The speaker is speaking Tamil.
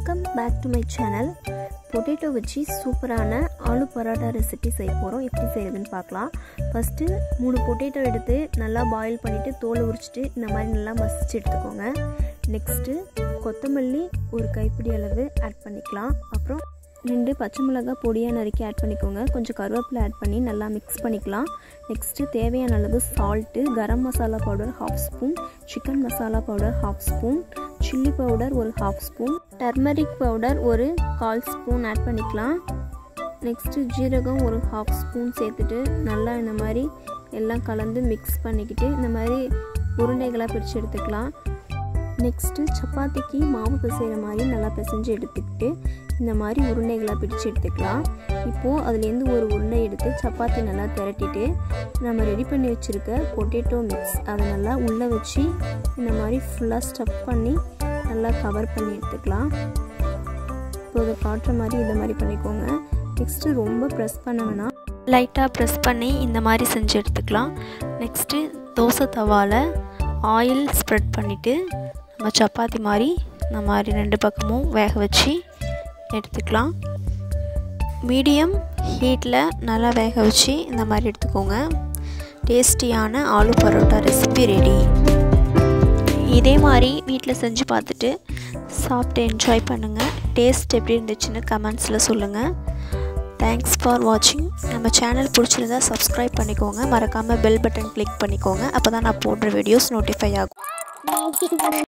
welcome back to my channel potato வச்சு சூப்பரான ஆலு பரோட்டா ரெசிபி செய்ய போகிறோம் எப்படி செய்கிறதுன்னு பார்க்கலாம் ஃபஸ்ட்டு மூணு பொட்டேட்டோ எடுத்து நல்லா பாயில் பண்ணிவிட்டு தோலை உரிச்சிட்டு இந்த மாதிரி நல்லா மசிச்சு எடுத்துக்கோங்க நெக்ஸ்ட்டு கொத்தமல்லி ஒரு கைப்பிடி அளவு ஆட் பண்ணிக்கலாம் அப்புறம் ரெண்டு பச்சை மிளகாய் பொடியாக நறுக்கி ஆட் பண்ணிக்கோங்க கொஞ்சம் கருவேப்பிலை ஆட் பண்ணி நல்லா மிக்ஸ் பண்ணிக்கலாம் நெக்ஸ்ட்டு தேவையான அளவு salt garam masala powder half spoon chicken masala powder half spoon chilli powder ஒரு ஹாஃப் ஸ்பூன் டர்மரிக் பவுடர் ஒரு கால் ஸ்பூன் ஆட் பண்ணிக்கலாம் நெக்ஸ்ட்டு ஜீரகம் ஒரு ஹாஃப் ஸ்பூன் சேர்த்துட்டு நல்லா இந்த மாதிரி எல்லாம் கலந்து மிக்ஸ் பண்ணிக்கிட்டு இந்த மாதிரி உருண்டைகளாக பிரித்து எடுத்துக்கலாம் நெக்ஸ்ட்டு சப்பாத்திக்கு மாவு பிசைகிற மாதிரி நல்லா பிசைஞ்சு எடுத்துக்கிட்டு இந்த மாதிரி உருண்டைகளாக பிடிச்சு எடுத்துக்கலாம் இப்போது அதுலேருந்து ஒரு உருண்டை எடுத்து சப்பாத்தி நல்லா திரட்டிட்டு நம்ம ரெடி பண்ணி வச்சுருக்க பொட்டேட்டோ மிக்ஸ் அதை நல்லா உள்ளே வச்சு இந்த மாதிரி ஃபுல்லாக ஸ்டஃப் பண்ணி நல்லா கவர் பண்ணி எடுத்துக்கலாம் இப்போ இதை காட்டுற மாதிரி இந்த மாதிரி பண்ணிக்கோங்க நெக்ஸ்ட்டு ரொம்ப ப்ரெஸ் பண்ண வேணாம் லைட்டாக ப்ரெஸ் பண்ணி இந்த மாதிரி செஞ்சு எடுத்துக்கலாம் நெக்ஸ்ட்டு தோசை தவாவில் ஆயில் ஸ்ப்ரெட் பண்ணிவிட்டு நம்ம சப்பாத்தி மாதிரி இந்த மாதிரி ரெண்டு பக்கமும் வேக வச்சு எடுத்துக்கலாம் மீடியம் ஹீட்டில் நல்லா வேக வச்சு இந்த மாதிரி எடுத்துக்கோங்க டேஸ்டியான ஆலு பரோட்டா ரெசிபி ரெடி இதே மாதிரி வீட்டில் செஞ்சு பார்த்துட்டு சாப்பிட்டு என்ஜாய் பண்ணுங்கள் டேஸ்ட் எப்படி இருந்துச்சுன்னு கமெண்ட்ஸில் சொல்லுங்கள் தேங்க்ஸ் ஃபார் வாட்சிங் நம்ம சேனல் பிடிச்சிருந்தா சப்ஸ்கிரைப் பண்ணிக்கோங்க மறக்காமல் பெல் பட்டன் கிளிக் பண்ணிக்கோங்க அப்போ தான் நான் போடுற வீடியோஸ் நோட்டிஃபை ஆகும்